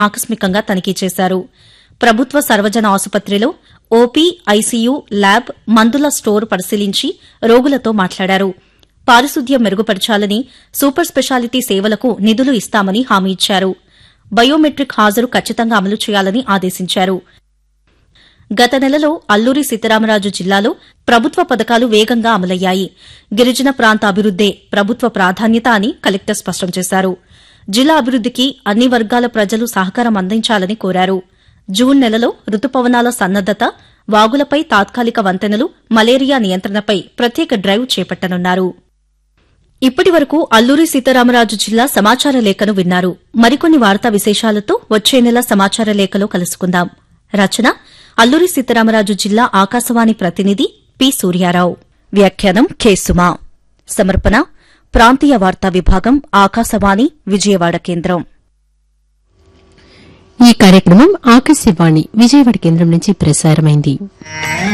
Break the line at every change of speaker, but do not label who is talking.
ఆకస్మికంగా తనిఖీ చేశారు ప్రభుత్వ సర్వజన ఆసుపత్రిలో ఓపీ ఐసీయూ ల్యాబ్ మందుల స్టోర్ పరిశీలించి రోగులతో మాట్లాడారు పారిశుద్ధ్యం మెరుగుపరచాలని సూపర్ స్పెషాలిటీ సేవలకు నిధులు ఇస్తామని హామీ ఇచ్చారు బయోమెట్రిక్ హాజరు ఖచ్చితంగా అమలు చేయాలని ఆదేశించారు గత నెలలో అల్లూరి సీతారామరాజు జిల్లాలో ప్రభుత్వ పథకాలు వేగంగా అమలయ్యాయి గిరిజన ప్రాంత అభివృద్దే ప్రభుత్వ ప్రాధాన్యత అని కలెక్టర్ స్పష్టం చేశారు జిల్లా అభివృద్దికి అన్ని వర్గాల ప్రజలు సహకారం అందించాలని కోరారు జూన్ నెలలో రుతుపవనాల సన్నద్దత వాగులపై తాత్కాలిక వంతెనలు మలేరియా నియంత్రణపై ప్రత్యేక డ్రైవ్ చేపట్టనున్నారు ఇప్పటి వరకు అల్లూరి సీతారామరాజు జిల్లా సమాచార లేఖను విన్నారు మరికొన్ని వార్తా విశేషాలతో వచ్చే నెల సమాచార లేఖలో కలుసుకుందాం రచన అల్లూరి సీతారామరాజు జిల్లా ఆకాశవాణి ప్రతినిధి పి సూర్యారావు వ్యాఖ్యానం కె సుమా సమర్పణ ప్రాంతీయ వార్తా విభాగం ఆకాశవాణి విజయవాడ కేంద్రం
ఈ కార్యక్రమం ఆకాశవాణి విజయవాడ కేంద్రం నుంచి ప్రసారమైంది